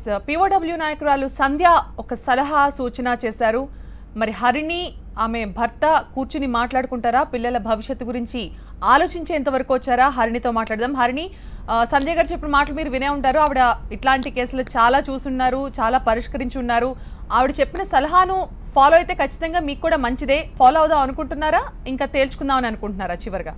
Yes POW నాయకురాలు సంధ్య ఒక సలహా సూచన చేశారు మరి హరిణి ఆమె భర్త కూర్చుని మాట్లాడుకుంటారా పిల్లల భవిష్యత్తు గురించి ఆలోచించేంత వరకు వచ్చారా హరిణితో మాట్లాడదాం హరిణి ఆ, సంజయ్ గారు చెప్పిన మాటలు మీరు వినే ఉంటారు ఆవిడ ఇట్లాంటి కేసులు చాలా చూసున్నారు చాలా పరిష్కరించి ఉన్నారు ఆవిడ చెప్పిన సలహాను ఫాలో అయితే ఖచ్చితంగా మీకు కూడా మంచిదే ఫాలో అవుదాం అనుకుంటున్నారా ఇంకా తేల్చుకుందామని అనుకుంటున్నారా చివరిగా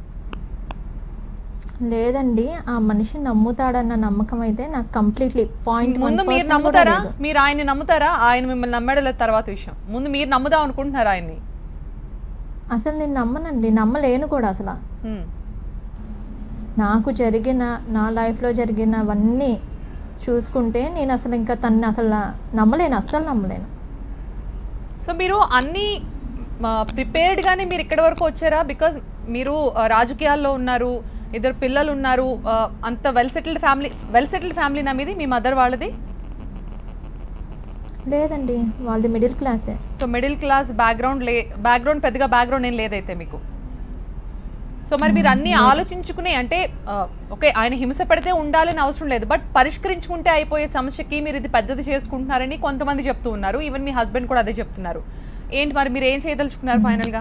లేదండి ఆ మనిషి నమ్ముతాడన్న నమ్మకం అయితే నాకు కంప్లీట్లీ పాయింట్ ముందు మీరు నమ్ముతారా మీరు ఆయన్ని నమ్ముతారా ఆయన మిమ్మల్ని నమ్మడం లేదు తర్వాత విషయం ముందు మీరు నమ్ముదాం అనుకుంటున్నారా ఆయన్ని అసలు నేను నమ్మనండి నమ్మలేను కూడా అసలు హ్మ్. నాకు జరిగిన నా లైఫ్లో జరిగినవన్నీ చూసుకుంటే నేను అసలు ఇంకా తన్ని అసలు నమ్మలేను అస్సలు నమ్మలేను సో మీరు అన్ని ప్రిపేర్డ్ గానే మీరు ఇక్కడి వరకు వచ్చారా బికాజ్ మీరు ఆ, రాజకీయాల్లో ఉన్నారు ఇద్దరు పిల్లలు ఉన్నారు ఆ, అంత well settled family well settled family నా మీది మీ మదర్ వాళ్ళది లేదండి వాళ్ళది మిడిల్ క్లాసే సో మిడిల్ క్లాస్ బ్యాక్గ్రౌండ్ లే బ్యాక్గ్రౌండ్ పెద్దగా బ్యాక్గ్రౌండ్ ఏం లేదైతే మీకు సో మరి మీరు అన్ని ఆలోచించుకునే అంటే ఆ, ఓకే ఆయన హింస పడితే ఉండాలని అవసరం లేదు బట్ పరిష్కరించుకుంటే అయిపోయే సమస్యకి మీరు ఇది పెద్దది చేసుకుంటున్నారని కొంతమంది చెప్తూ ఉన్నారు ఈవెన్ మీ హస్బెండ్ కూడా అదే చెప్తున్నారు ఏంటి మరి మీరు ఏం చేయదలుచుకున్నారు ఫైనల్గా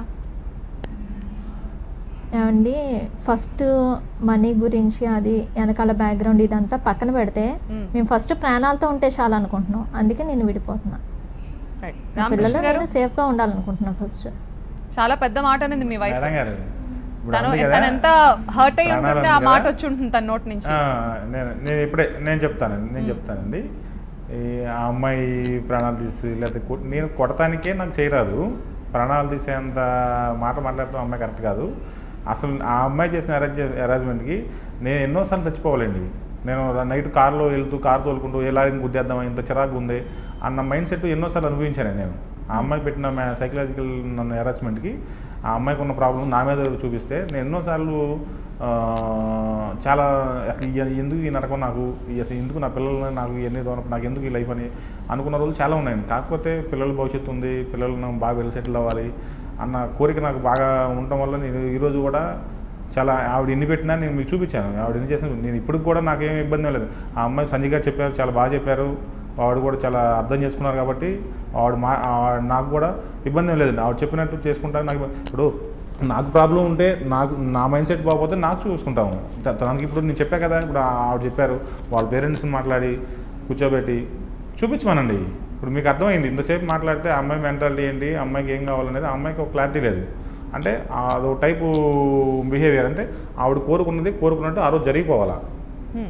ఏమండి ఫస్ట్ మనీ గురించి అది వెనకాల బ్యాక్గ్రౌండ్ ఇదంతా పక్కన పెడితే మ్మ్. మేము ఫస్ట్ ప్రాణాలతో ఉంటే చాలు అనుకుంటున్నాం అందుకే నేను విడిపోతున్నా రైట్ నా రామకృష్ణ పిల్లలు గారు నేను సేఫ్గా ఉండాలనుకుంటున్నా ఫస్ట్ చాలా పెద్ద మాట అనేది మీ వైఫ్ మేడం గారు ఇప్పుడు తను అంది కదా, తను ఎంత హర్ట్ అయి ప్రాణాలు ఉంటుంటే ఆ ఉంది మాట కదా. వచ్చి ఉంటుంది తన నోటి నుంచి ఆ, నేను నేను ఇప్పుడే నేను చెప్తానండి నేను చెప్తానండి ఈ ఆ అమ్మాయి ప్రాణాలు తీసి లేకపోతే కొ- నేను కొడటానికే నాకు చేయరాదు ప్రాణాలు తీసేంత మాట మాట్లాడటం అమ్మాయి కరెక్ట్ కాదు అసలు ఆ అమ్మాయి చేసిన అరేంజ్ అరేంజ్మెంట్కి నేను ఎన్నోసార్లు చచ్చిపోవాలండి నేను నైట్ కార్లో వెళ్తూ కార్ తోలుకుంటూ ఎలా గుద్దేద్దాం ఇంత చిరాకు ఉంది అన్న మైండ్ సెట్ ఎన్నోసార్లు అనుభవించాను నేను ఆ అమ్మాయి పెట్టిన సైకలాజికల్ నన్ను హెరాస్మెంట్కి ఆ అమ్మాయికి ఉన్న ప్రాబ్లం నా మీద చూపిస్తే నేను ఎన్నోసార్లు ఆ, చాలా అసలు ఇయ- ఎందుకు ఈ నరకం నాకు ఈ అసలు ఎందుకు నా పిల్లల్ని నాకు ఇవన్నీ దూరం నాకు ఎందుకు ఈ లైఫ్ అని అనుకున్న రోజులు చాలా ఉన్నాయండి కాకపోతే పిల్లల భవిష్యత్తు ఉంది పిల్లలు నాకు బాగా వెల్ సెటిల్ అవ్వాలి అన్న కోరిక నాకు బాగా ఉండటం వల్ల నేను ఈరోజు కూడా చాలా ఆవిడ ఎన్ని పెట్టినా నేను మీకు చూపించాను ఆవిడ ఎన్ని చేసిన నేను ఇప్పటికి కూడా నాకేం ఇబ్బంది లేదు ఆ అమ్మాయి సంజయ్ గారు చెప్పారు చాలా బాగా చెప్పారు ఆవిడ కూడా చాలా అర్థం చేసుకున్నారు కాబట్టి ఆవిడ మా ఆవిడ నాకు కూడా ఇబ్బంది ఏం లేదండి ఆవిడ చెప్పినట్టు చేసుకుంటాను నాకు ఇప్పుడు నాకు ప్రాబ్లం ఉంటే నాకు నా మైండ్ సెట్ బాగోతే నాకు చూసుకుంటాము త- తనకి ఇప్పుడు నేను చెప్పా కదా ఇప్పుడు ఆ- ఆవిడ చెప్పారు వాళ్ళ పేరెంట్స్ని మాట్లాడి కూర్చోబెట్టి చూపించమనండి ఇప్పుడు మీకు అర్థమైంది ఇంతసేపు మాట్లాడితే ఆ అమ్మాయి మెంటాలిటీ ఏంటి ఆ అమ్మాయికి ఏం కావాలనేది ఆ అమ్మాయికి ఒక క్లారిటీ లేదు అంటే అదో టైపు బిహేవియర్ అంటే ఆవిడ కోరుకున్నది కోరుకున్నట్టు ఆ రోజు జరిగిపోవాలా హ్మ్.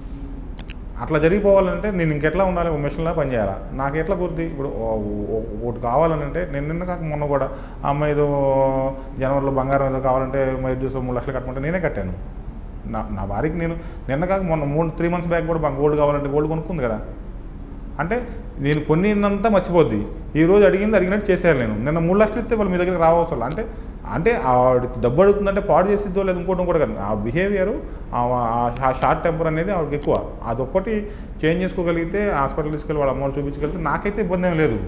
అట్లా జరిగిపోవాలంటే నేను ఇంకెట్లా ఉండాలి ఒక మిషన్లా పనిచేయాలా నాకు ఎట్లా కుర్తి ఇప్పుడు ఓ- ఓ- ఒకటి కావాలని అంటే నేను నిన్న కాక మొన్న కూడా ఆ అమ్మాయి ఏదో జనవరిలో బంగారం ఏదో కావాలంటే మరి చూసి మూడు లక్షలు కట్టమంటే నేనే కట్టాను నా నా భార్యకి నేను నిన్న కాక మొన్న మూడు త్రీ మంత్స్ బ్యాక్ కూడా గోల్డ్ కావాలంటే గోల్డ్ కొనుక్కుంది కదా అంటే నేను కొన్నిందంతా మర్చిపోద్ది ఈ రోజు అడిగింది అడిగినట్టు చేసేయాలి నేను నిన్న మూడు లక్షలు ఇస్తే వాళ్ళు మీ దగ్గరికి రావాల్సి అంటే అంటే ఆవిడ డబ్బు అడుగుతుందంటే పాడు చేసిద్దో లేదు ఇంకోటి కూడా కాదు ఆ బిహేవియర్ ఆ షార్ట్ టెంపర్ అనేది ఆవిడకి ఎక్కువ అదొక్కటి చేంజ్ చేసుకోగలిగితే హాస్పిటల్ తీసుకెళ్ళి వాళ్ళ అమ్మలు చూపించగలిగితే నాకైతే ఇబ్బంది ఏం లేదు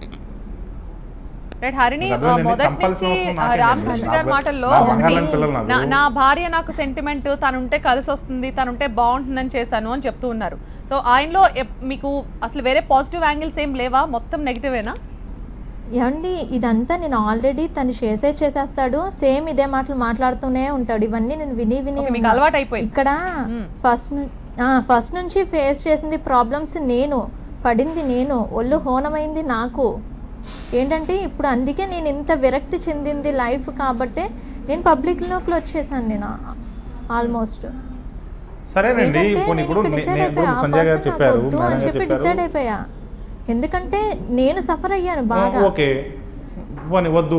రైట్ హరిణి నాకు ఆ, అర్థమైంది. మొదటి చంపాల్సిన నుంచి అవసరం ఆ, నాకేం రామకృష్ణ లేదు. గారి నా మాటల్లో నా బంగారం పిల్లలు నాకు. నా- నా భార్య నాకు సెంటిమెంట్ తనుంటే కలిసి వస్తుంది తనుంటే బాగుంటుందని చేశాను అని చెప్తూ ఉన్నారు సో ఆయనలో ఎప్- మీకు అసలు వేరే పాజిటివ్ యాంగిల్స్ ఏం లేవా మొత్తం నెగిటివేనా ఏమండి ఇదంతా నేను ఆల్రెడీ తను చేసే చేసేస్తాడు సేమ్ ఇదే మాటలు మాట్లాడుతూనే ఉంటాడు ఇవన్నీ నేను విని విని ఓకే, మీకు ఉన్నా. అలవాటు అయిపోయింది ఇక్కడ మ్మ్. ఫస్ట్ ఫస్ట్ నుంచి ఫేస్ చేసింది ప్రాబ్లమ్స్ నేను పడింది నేను ఒళ్ళు హోనమైంది నాకు ఏంటంటే ఇప్పుడు అందుకే నేను ఇంత విరక్తి చెందింది లైఫ్ కాబట్టే నేను పబ్లిక్లోకి వచ్చేసాను నేను ఆల్మోస్ట్ సరేనండి ఏంటంటే ఇప్పుడు నేను ఇప్పుడు ఇక్కడ నే- డిసైడ్ నేను అయిపోయా ఇప్పుడు ఆ సంజయ్ గారు person నాకు చెప్పారు వద్దు మేడం అని గారు చెప్పి డిసైడ్ చెప్పారు అయిపోయా ఎందుకంటే నేను సఫర్ అయ్యాను బాగా ఓకే పోనీ వద్దు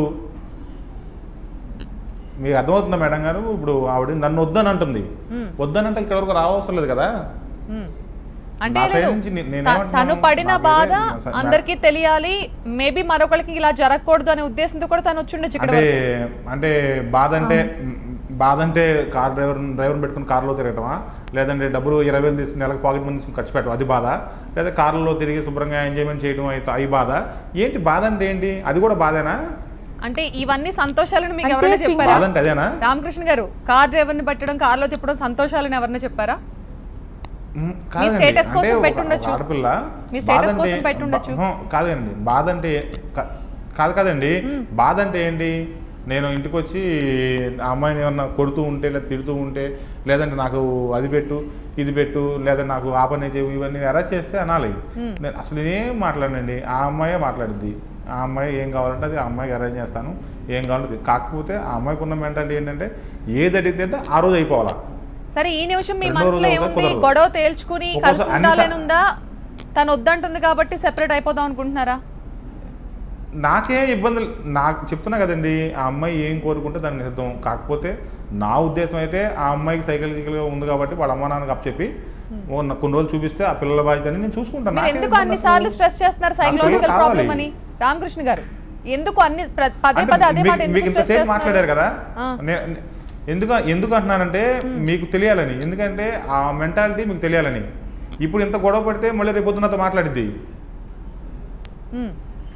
మీకు అర్థమవుతుందా మేడం గారు ఇప్పుడు ఆవిడ నన్ను వద్దని అంటుంది మ్మ్. వద్దనంటే ఇక్కడ వరకు రావసరం లేదు కదా మ్మ్. అంటే నా side లేదు నుంచి నే- త- నేనేమంటున్నాను? తను పడిన నాకు బాధ వేరే- స- అందరికీ తెలియాలి మేబీ మరొకరికి ఇలా జరగకూడదు అనే ఉద్దేశంతో కూడా తను వచ్చుండొచ్చు ఇక్కడ అంటే వరకు. అంటే బాధ అంటే మ్, బాధ అంటే కార్ డ్రైవర్ డ్రైవర్ని పెట్టుకుని కార్లో తిరగటమా లేదంటే డబ్బులు ఇరవై వేలు తీసుకుని నెలకు పాకెట్ మనీ తీసుకుని ఖర్చు పెట్టడం అది బాధ లేదా కార్లలో తిరిగి శుభ్రంగా ఎంజాయ్మెంట్ చేయడం అయితే అవి బాధ ఏంటి బాధ అంటే ఏంటి అది కూడా బాధేనా అంటే ఇవన్నీ సంతోషాలను మీకు అంటే ఎవరైనా finger- చెప్పారా బాధ అంటే అదేనా రామకృష్ణ గారు కార్ డ్రైవర్ని పెట్టడం కార్లో తిప్పడం సంతోషాలను ఎవరైనా చెప్పారా మ్, మీ కాదండి. స్టేటస్ అంటే కోసం ఒక- పెట్టుండొచ్చు. ఒక ఆడపిల్ల మీ స్టేటస్ బాధ కోసం అంటే- పెట్టుండొచ్చు. బా- హ, కాదండి బాధ అంటే కా- కాదు కాదండి బాధ అంటే ఏంటి నేను ఇంటికి వచ్చి ఆ అమ్మాయిని ఏమన్నా కొడుతూ ఉంటే లేదా తిడుతూ ఉంటే లేదంటే నాకు అది పెట్టు ఇది పెట్టు లేదా నాకు ఆ పని చేయు ఇవన్నీ అరెస్ట్ చేస్తే అనాలి నేను అసలు ఏం మాట్లాడనండి ఆ అమ్మాయే మాట్లాడుద్ది ఆ అమ్మాయి ఏం కావాలంటే అది ఆ అమ్మాయికి అరేంజ్ చేస్తాను ఏం కావాలంటే అది. కాకపోతే ఆ అమ్మాయికి ఉన్న మెంటాలిటీ ఏంటంటే ఏది అడిగితే ఆ రోజు అయిపోవాలా సరే ఈ నిమిషం మీ రెండో మనసులో రోజు ఏముంది కుదరదు. గొడవ తేల్చుకుని ఒక్కోసారి కలిసి అన్ని ఉండాలని సా- ఉందా తను వద్దంటుంది కాబట్టి సెపరేట్ అయిపోదాం అనుకుంటున్నారా నాకేం ఇబ్బందులు నాకు చెప్తున్నా కదండి ఆ అమ్మాయి ఏం కోరుకుంటే దాన్ని సిద్ధం కాకపోతే నా ఉద్దేశం అయితే ఆ అమ్మాయికి సైకలాజికల్గా ఉంది కాబట్టి వాళ్ళ అమ్మ నాన్నకి అప్పచెప్పి ఓ నా- కొన్ని రోజులు చూపిస్తే ఆ పిల్లల బాధ్యత అని నేను చూసుకుంటాను మీరు నాకేం ఎందుకు ఇబ్బంది అన్ని అసలు? సార్లు స్ట్రెస్ చేస్తున్నారు సైకలాజికల్ కావాలి. ప్రాబ్లం అని రామకృష్ణ గారు ఎందుకు అన్ని ప్ర- పదే అంటే పదే అదే మాట మీకు- ఎందుకు మీకు స్ట్రెస్ ఇంతసేపు మాట్లాడారు కదా ఆ. నే- నే- ఎందుకు ఎందుకు అంటున్నానంటే మీకు తెలియాలని ఎందుకంటే ఆ మెంటాలిటీ మీకు తెలియాలని ఇప్పుడు ఇంత గొడవ పడితే మళ్ళీ రేపు పొద్దున నాతో మాట్లాడిద్ది ఉమ్.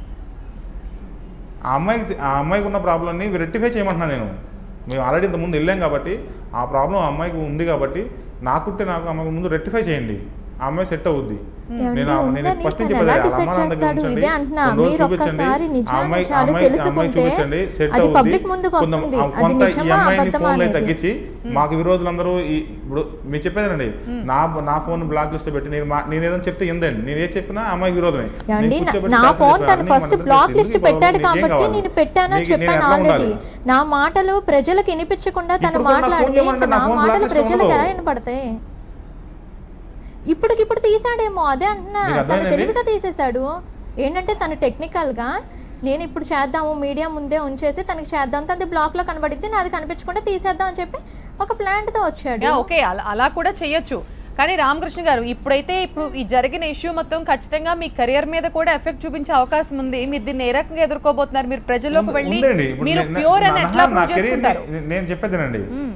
ఆ అమ్మాయికి ఆ అమ్మాయికి ఉన్న ప్రాబ్లమ్ని రెక్టిఫై చేయమంటున్నాను నేను మేము ఆల్రెడీ ఇంత ముందు వెళ్ళాం కాబట్టి ఆ ప్రాబ్లం ఆ అమ్మాయికి ఉంది కాబట్టి నాకుంటే నాకు అమ్మాయికి ముందు రెక్టిఫై చేయండి ఆ అమ్మాయి సెట్ అవుద్ది ఏమండి, నేను ఆ- నేను ఉందని ఫస్ట్ తను నుంచి ఎలా చెప్పేది, వాళ్ళ డిసైడ్ అమ్మ నాన్న దగ్గర చేస్తాడు? ఉంచండి, ఇదే అంటున్నా. కొన్ని రోజులు మీరు చూపించండి. ఒక్కసారి ఆ నిజాలు అమ్మాయి- ఆ నిజాలు అమ్మాయి- ఆ అమ్మాయి తెలుసుకుంటే చూపించండి, set అది అవుద్ది. public ముందుకు కొంత- వస్తుంది. ఆ అది కొంత ఈ నిజమా, అమ్మాయిని అబద్ధమా ఫోన్లో అనేది. తగ్గించి మాకు విరోధులందరూ ఈ ఇప్పుడు మీరు చెప్పేదేనండి నా నా ఫోన్ బ్లాక్ లిస్ట్ పెట్టి నేను మా- నేను ఏదైనా చెప్తే ఏందండి నేను ఏ చెప్పినా ఆ అమ్మాయికి విరోధమే ఏమండి నేను నా- కూర్చోబెట్టి నా క్లాస్ ఫోన్ చెప్పాను. తను అన్నీ ఫస్ట్ మనందరికీ బ్లాక్ తెలుసు. లిస్ట్ నీకు పెట్టాడు నీకేం కాబట్టి కావాలి? నేను పెట్టానని నీకు- నేను చెప్పాను ఎట్లా ఆల్రెడీ ఉండాలి? నా మాటలు ప్రజలకు వినిపించకుండా తను ఇప్పుడు కూడా నా ఫోన్ మాట్లాడితే చేయమంటే ఇంకా నా నా ఫోన్ మాటలు బ్లాక్ లిస్ట్ ప్రజలకు ఉండదు. ఎలా వినపడతాయి ఇప్పటికిప్పుడు తీసాడేమో అదే అంటున్నా మీకు తను అర్థమైందండి? తెలివిగా తీసేశాడు ఏంటంటే తను టెక్నికల్ గా నేను ఇప్పుడు చేద్దాము మీడియా ముందే ఉంచేసి తనకి చేద్దాం తనది బ్లాక్ లో కనబడిద్ది నాది కనిపించకుండా తీసేద్దాం అని చెప్పి ఒక ప్లాంట్ తో వచ్చాడు యా ఓకే అలా అలా కూడా చేయొచ్చు కానీ రామకృష్ణ గారు ఇప్పుడైతే ఇప్పుడు ఈ జరిగిన ఇష్యూ మొత్తం ఖచ్చితంగా మీ కెరియర్ మీద కూడా ఎఫెక్ట్ చూపించే అవకాశం ఉంది మీరు దీన్ని ఏ రకంగా ఎదుర్కోబోతున్నారు మీరు ప్రజల్లోకి వెళ్ళి ఉందండి. ఇప్పుడు మీరు నేను- ప్యూర్ అని నా- ఎట్లా నా ప్రూవ్ career చేసుకుంటారు ని- నేను చెప్పేదేనండి మ్మ్.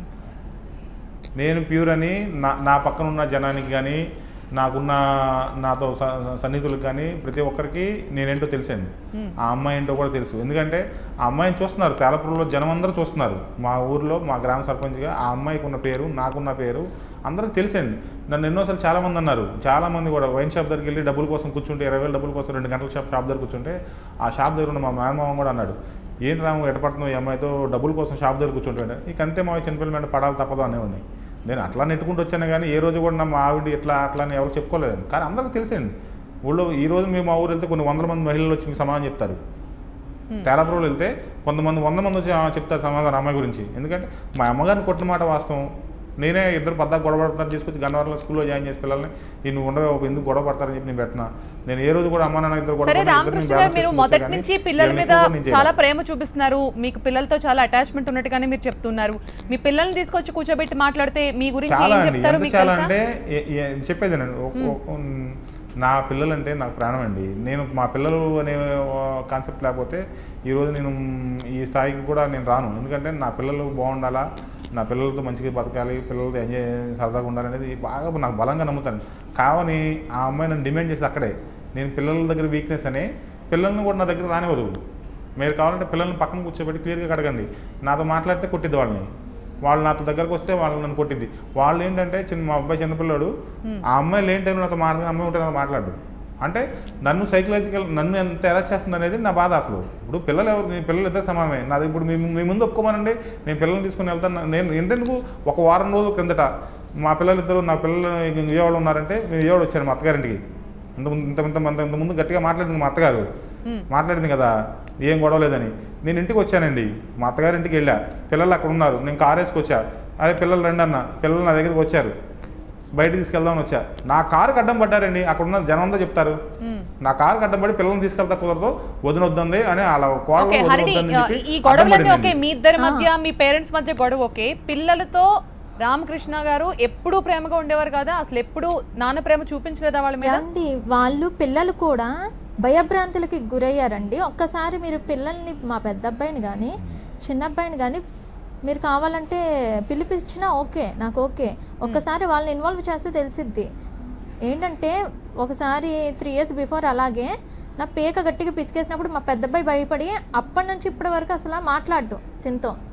నేను ప్యూర్ అని నా నా పక్కన ఉన్న జనానికి కానీ నాకున్న నాతో స- సన్నిహితులకు కానీ ప్రతి ఒక్కరికి నేనేంటో తెలిసాను ఆ అమ్మాయి ఏంటో కూడా తెలుసు ఎందుకంటే ఆ అమ్మాయిని చూస్తున్నారు తేలపురంలో జనం అందరూ చూస్తున్నారు మా ఊర్లో మా గ్రామ సర్పంచ్గా ఆ అమ్మాయికి ఉన్న పేరు నాకున్న పేరు అందరికి తెలిసండి నన్ను ఎన్నోసార్లు చాలా మంది అన్నారు చాలా మంది కూడా వైన్ షాప్ దగ్గరికి వెళ్ళి డబ్బుల కోసం కూర్చుంటే ఇరవై వేల డబ్బుల కోసం రెండు గంటల షాప్ షాప్ దగ్గర కూర్చుంటే ఆ షాప్ దగ్గర ఉన్న మా మేనమామ కూడా అన్నాడు ఏం రాము ఎటపడుతున్నావు ఈ అమ్మాయితో డబ్బుల కోసం షాప్ దగ్గర కూర్చుంటాడు ఇక అంతే మా చిన్నపిల్లల మీద పడాలి తప్పదు అనేవాడిని నేను అట్లా నెట్టుకుంటూ వచ్చాను కానీ ఏ రోజు కూడా నా మా ఆవిడ ఇట్లా అట్లా అని ఎవరు చెప్పుకోలేదు కానీ అందరికీ తెలిసండి ఊళ్ళో ఈ రోజు మేము మా ఊరు వెళ్తే కొన్ని వందల మంది మహిళలు వచ్చి మీకు సమాధానం చెప్తారు తేలాపురంలో వెళ్తే కొంతమంది వంద మంది వచ్చి ఆ చెప్తారు సమాధానం అమ్మాయి గురించి ఎందుకంటే మా అమ్మగారిని కొట్టిన మాట వాస్తవం నేనే ఇద్దరు పద్దా గొడవ పడతారు తీసుకొచ్చి గన్నవరంలో స్కూల్లో జాయిన్ చేసి పిల్లల్ని ఈ నువ్వు ఉండవు ఎందుకు గొడవ పడతారని చెప్పి నేను పెట్టినా నేను ఏ రోజు కూడా అమ్మా నాన్న ఇద్దరు గొడవ సరే పడినా ఇద్దరిని రామకృష్ణ balance గారు మీరు చేసుకుంటూ మొదటి వచ్చా నుంచి కానీ పిల్లల వీళ్ళని మీద ఎక్కువగా నేను చాలా చేయలేదు. ప్రేమ చూపిస్తున్నారు మీకు పిల్లలతో చాలా అటాచ్మెంట్ ఉన్నట్టుగానే మీరు చెప్తున్నారు మీ పిల్లల్ని తీసుకొచ్చి కూర్చోబెట్టి మాట్లాడితే మీ గురించి చాలా ఏం అండి చెప్తారు ఎంత మీకు చాలా తెలుసా అంటే ఏ- ఏ- చెప్పేదేనండి ఒక- ఒక- ఉమ్, నా పిల్లలంటే నాకు ప్రాణం అండి నేను మా పిల్లలు అనే కాన్సెప్ట్ లేకపోతే ఈరోజు నేను ఉమ్, ఈ స్థాయికి కూడా నేను రాను ఎందుకంటే నా పిల్లలు బాగుండాలా నా పిల్లలతో మంచిగా బతకాలి పిల్లలతో ఎంజాయ్ సరదాగా ఉండాలనేది బాగా నాకు బలంగా నమ్ముతాను కావని ఆ అమ్మాయి నన్ను డిమాండ్ చేసి అక్కడే నేను పిల్లల దగ్గర వీక్నెస్ అని పిల్లల్ని కూడా నా దగ్గర రానివ్వదు మీరు కావాలంటే పిల్లల్ని పక్కన కూర్చోబెట్టి క్లియర్గా కడగండి నాతో మాట్లాడితే కొట్టిద్ది వాళ్ళని వాళ్ళు నాతో దగ్గరకు వస్తే వాళ్ళు నన్ను కొట్టింది వాళ్ళు ఏంటంటే చిన్న మా అబ్బాయి చిన్నపిల్లాడు ఆ అమ్మాయి లేని టైంలో నాతో మాట్లాడి అమ్మాయి ఉంటే నాతో మాట్లాడు అంటే నన్ను సైకలాజికల్ నన్ను ఎంత ఎలా చేస్తుంది అనేది నా బాధ అసలు ఇప్పుడు పిల్లలు ఎవరు మీ పిల్లలు ఇద్దరు సమానమే నాది ఇప్పుడు మీ మీ ముందు ఒప్పుకోమనండి నేను పిల్లల్ని తీసుకుని వెళ్తాను నేను ఎందుకు ఒక వారం రోజుల క్రిందట మా పిల్లలు ఇద్దరు నా పిల్లలు విజయవాడ ఉన్నారంటే నేను విజయవాడ వచ్చాను మా అత్తగారింటికి ఇంత ముందు ఇంత ఇంత ఇంత ఇంత ముందు గట్టిగా మాట్లాడింది మా అత్తగారు మాట్లాడింది కదా ఏం గొడవ లేదని నేను ఇంటికి వచ్చానండి మా అత్తగారి ఇంటికి వెళ్ళా పిల్లలు అక్కడ ఉన్నారు నేను కార్ వేసుకొచ్చా అరే పిల్లలు రండి అన్న పిల్లలు నా దగ్గరికి వచ్చారు బయట తీసుకెళ్దామని వచ్చా నా కారుకి అడ్డం పడ్డారండి అక్కడ ఉన్న జనం అంతా చెప్తారు నా కారుకి అడ్డం పడి పిల్లల్ని తీసుకెళ్తా కుదరదు వదిన వద్దంది అని అలా కోడలు ఓకే వదిన హరిణి వద్దని చెప్పి ఈ అడ్డం గొడవలన్నీ పడిందండి. ఓకే మీ ఇద్దరి మధ్య మీ పేరెంట్స్ మధ్య గొడవ ఓకే పిల్లలతో రామకృష్ణ గారు ఎప్పుడూ ప్రేమగా ఉండేవారు కదా అసలు ఎప్పుడు నాన్న ప్రేమ చూపించలేదా వాళ్ళ మీద ఏమండి వాళ్ళు పిల్లలు కూడా భయభ్రాంతులకి గురయ్యారండి ఒక్కసారి మీరు పిల్లల్ని మా పెద్ద అబ్బాయిని కానీ చిన్న అబ్బాయిని కానీ మీరు కావాలంటే పిలిపించినా ఓకే నాకు ఓకే ఒక్కసారి వాళ్ళని ఇన్వాల్వ్ చేస్తే తెలిసిద్ది ఏంటంటే ఒకసారి త్రీ ఇయర్స్ బిఫోర్ అలాగే నా పేక గట్టిగా పిసికేసినప్పుడు మా పెద్ద అబ్బాయి భయపడి అప్పటి నుంచి ఇప్పటి వరకు అసలు మాట్లాడు తినతో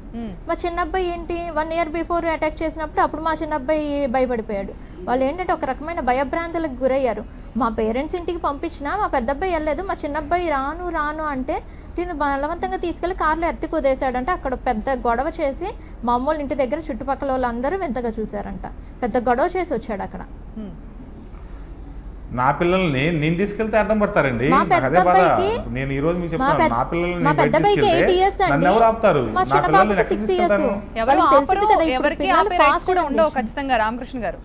మ్మ్. మా చిన్న అబ్బాయి ఏంటి వన్ ఇయర్ బిఫోర్ అటాక్ చేసినప్పుడు అప్పుడు మా చిన్న అబ్బాయి భయపడిపోయాడు వాళ్ళు ఏంటంటే ఒక రకమైన భయభ్రాంతులకు గురయ్యారు మా పేరెంట్స్ ఇంటికి పంపించినా మా పెద్ద అబ్బాయి వెళ్ళలేదు మా చిన్న అబ్బాయి రాను రాను అంటే దీన్ని బలవంతంగా తీసుకెళ్లి కార్లో ఎత్తి కుదేశాడంటే అక్కడ పెద్ద గొడవ చేసి మా అమ్మోళ్ళ ఇంటి దగ్గర చుట్టుపక్కల వాళ్ళందరూ వింతగా చూశారంట పెద్ద గొడవ చేసి వచ్చాడు అక్కడ మ్మ్. నా పిల్లల్ని నేను తీసుకెళ్తే అడ్డం పడతారండి మా నాకు పెద్ద అదే బాధ అబ్బాయికి- నేను ఈ రోజు మీకు మా చెప్తాను పెద్ద- నా పిల్లల్ని మా నేను పెద్ద బయట అబ్బాయికి తీసుకెళ్తే ఎయిట్ ఇయర్స్ అండి నన్ను ఎవరు ఆపుతారు మా నా చిన్న పిల్లల్ని పాపకి ఎక్కడికి సిక్స్ ఇయర్స్ తీసుకెళ్తాను? ఎవరు వాళ్ళకి తెలిసింది ఆపరు కదా ఇప్పుడు ఎవరికి పిల్లలు ఆపే రైట్స్ fast కూడా ఉండవు generation. ఖచ్చితంగా రామకృష్ణ గారు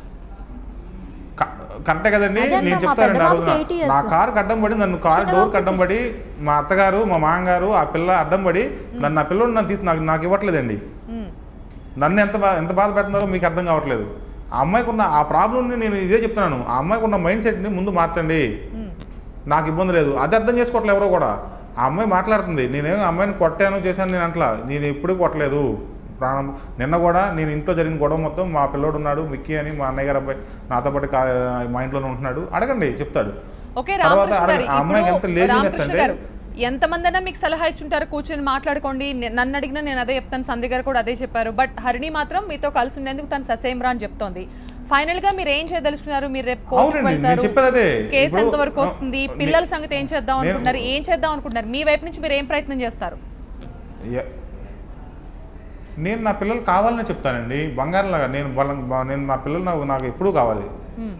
క- కరెక్టే కదండి అదే అన్న, నేను మా చెప్తానండి పెద్ద ఆ బాబుకి రోజున. eight years. నా కారు అడ్డం పడి నన్ను కారు చిన్న డోర్ బాబుకి అడ్డం పడి మా అత్తగారు మా మామగారు ఆ పిల్ల అడ్డం పడి నన్ను నా పిల్లలు నన్ను తీసి నాకు నాకు ఇవ్వట్లేదండి మ్మ్. నన్ను ఎంత బా ఎంత బాధ పెడుతున్నారో మీకు అర్థం కావట్లేదు ఆ అమ్మాయికి ఉన్న ఆ ప్రాబ్లమ్ని నేను ఇదే చెప్తున్నాను ఆ అమ్మాయికి ఉన్న మైండ్ సెట్ని ముందు మార్చండి మ్మ్. నాకు ఇబ్బంది లేదు అది అర్థం చేసుకోవట్లేదు ఎవరో కూడా ఆ అమ్మాయి మాట్లాడుతుంది నేనేం అమ్మాయిని కొట్టాను చేశాను నేను అంటలా నేను ఎప్పుడూ కొట్టలేదు ప్రాణం నిన్న కూడా నేను ఇంట్లో జరిగిన గొడవ మొత్తం మా పిల్లోడు ఉన్నాడు మిక్కీ అని మా అన్నయ్య గారు అబ్బాయి నాతో పాటు కా- మా ఇంట్లోనే ఉంటున్నాడు అడగండి చెప్తాడు ఓకే తర్వాత రామకృష్ణ గారు ఆ అమ్మాయికి ఎంత ఇప్పుడు laziness రామకృష్ణ అంటే- గారు ఎంతమంది అయినా మీకు సలహా ఇచ్చుంటారు కూర్చొని మాట్లాడుకోండి నే- నన్ను అడిగినా నేను అదే చెప్తాను సంధ్య గారు కూడా అదే చెప్పారు బట్ హరిణి మాత్రం మీతో కలిసి ఉండేందుకు తను ససేమ్రా అని చెప్తోంది ఫైనల్ గా మీరు ఏం చేయదలుచుకున్నారు మీరు రేపు కోర్టుకు అవునండి, నేను వెళ్తారు చెప్పేది అదే. కేసు ఇప్పుడు- ఎంత వరకు వస్తుంది నే- పిల్లల సంగతి ఏం చేద్దాం నేను- అనుకుంటున్నారు ఏం చేద్దాం అనుకుంటున్నారు మీ వైపు నుంచి మీరు ఏం ప్రయత్నం చేస్తారు ఎ- నేను నా పిల్లలు కావాలని చెప్తానండి బంగారంలాగా నేను వాళ్ళ బా- నేను నా పిల్లలు నాకు నాకు ఎప్పుడూ కావాలి మ్మ్.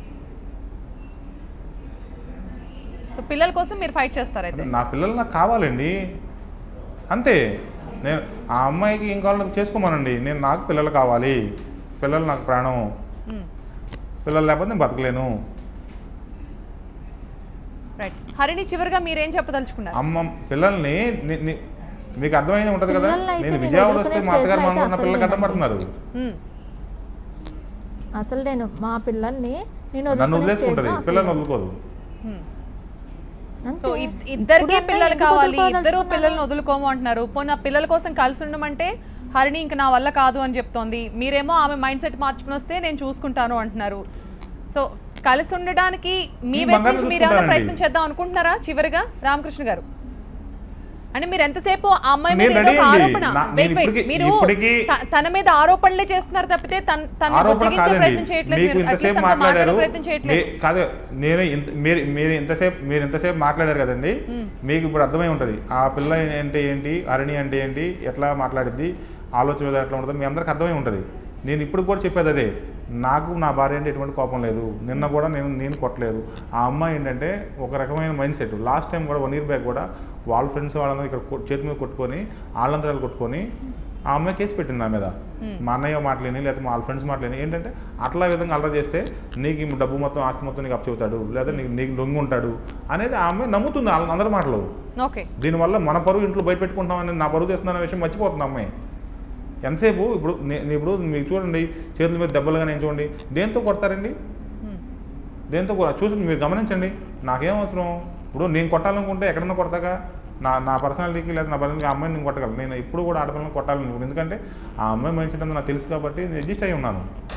సో పిల్లల కోసం మీరు ఫైట్ చేస్తారు అయితే నా పిల్లలు నాకు కావాలండి అంతే నేను ఆ అమ్మాయికి ఏం కావాలో నాకు చేసుకోమనండి నేను నాకు పిల్లలు కావాలి పిల్లలు నాకు ప్రాణం మ్మ్. పిల్లలు లేకపోతే నేను బతకలేను రైట్ హరిణి చివరిగా మీరేం చెప్పదలుచుకున్నారు అమ్మ పిల్లల్ని ని- ని- మీకు అర్థమైంది ఉంటుంది కదా పిల్లల్ని అయితే నేను నేను విజయవాడ వదులుకునే వస్తే మా అత్తగారు స్టేజ్లో మా అయితే నా పిల్లలకి అసలు అడ్డం పడుతున్నారు మ్మ్. అసలు నేను మా పిల్లల్ని నేను నన్ను వదులుకునే వదిలేసుకుంటుంది స్టేజ్లో అసలు పిల్లల్ని లేను. వదులుకోదు మ్మ్. అంతే. సో ఇద్- ఇద్దరికి ఇప్పుడు అన్నా పిల్లలు ఎందుకు కావాలి ఇద్దరు వదులుకోదలుచుకున్నాను? పిల్లల్ని వదులుకోము అంటున్నారు పోనీ ఆ పిల్లల కోసం కలిసి ఉండమంటే హరిణి ఇంక నా వల్ల కాదు అని చెప్తోంది మీరేమో ఆమె మైండ్ సెట్ మార్చుకుని వస్తే నేను చూసుకుంటాను అంటున్నారు సో కలిసి ఉండడానికి మీ నేను వైపు బంగారం నుంచి మీరు ఏమైనా చూసుకుంటానండి. ప్రయత్నం చేద్దాం అనుకుంటున్నారా చివరిగా రామకృష్ణ గారు అంటే మీరు ఎంతసేపు ఆ అమ్మాయి మీద నేను ఏదో ఒక రెడీ అండి. ఆరోపణ నా- Wait, నేను wait. ఇప్పటికీ- మీరు ఇప్పటికీ- త- తన మీద ఆరోపణలే చేస్తున్నారు తప్పితే తన తన ఆరోపణ బుజ్జగించే కాదండి ప్రయత్నం చేయట్లేదు మీకు మీరు. ఇంతసేపు Atleast అంత మాట్లాడారు మాట్లాడే ప్రయత్నం చేయట్లేదు నే- కాదు నేను ఇంత మీరు మీరు ఇంతసేపు మీరు ఇంతసేపు మాట్లాడారు కదండి మీకు ఇప్పుడు అర్థమై ఉంటుంది ఆ పిల్ల అంటే ఏంటి అరణి అంటే ఏంటి ఎట్లా మాట్లాడిద్ది ఆలోచన విధానం ఎట్లా ఉంటుంది మీ అందరికి అర్థమై ఉంటుంది నేను ఇప్పుడు కూడా చెప్పేది అదే నాకు నా భార్య అంటే ఎటువంటి కోపం లేదు నిన్న కూడా నేను నేను కొట్టలేదు ఆ అమ్మాయి ఏంటంటే ఒక రకమైన మైండ్ సెట్ లాస్ట్ టైం కూడా వన్ ఇయర్ బ్యాక్ కూడా వాళ్ళ ఫ్రెండ్స్ వాళ్ళందరూ ఇక్కడ కొ- చేతి మీద కొట్టుకొని వాళ్ళందరూ కొట్టుకొని ఆ అమ్మాయి కేసు పెట్టింది నా మీద మా అన్నయ్య మాటలేని లేకపోతే మా వాళ్ళ ఫ్రెండ్స్ మాటలేని ఏంటంటే అట్లా విధంగా అల్లరి చేస్తే నీకు ఈ డబ్బు మొత్తం ఆస్తి మొత్తం నీకు అప్పచెబుతాడు లేదా నీకు నీకు లొంగి ఉంటాడు అనేది ఆ అమ్మాయి నమ్ముతుంది వాళ్ళ- అందరి మాటలు ఓకే దీనివల్ల మన పరువు ఇంట్లో బయట పెట్టుకుంటామని నా పరువు తెస్తున్న విషయం మర్చిపోతుంది ఆ అమ్మాయి ఎంతసేపు ఇప్పుడు నే- నే- ఇప్పుడు మీకు చూడండి చేతుల మీద దెబ్బలుగా నేను చూడండి దేంతో కొడతారండి దేంతో కొ- చూసి మీరు గమనించండి నాకేం అవసరం ఇప్పుడు నేను కొట్టాలనుకుంటే ఎక్కడన్నా కొడతాగా నా నా పర్సనాలిటీకి లేదా నా పర్సనల్కి ఆ అమ్మాయిని నేను కొట్టగలను నేను ఇప్పుడు కూడా ఆడపిల్లని కొట్టాలని ఎందుకంటే ఆ అమ్మాయి మంచి నాకు తెలుసు కాబట్టి నేను అడ్జస్ట్ అయి ఉన్నాను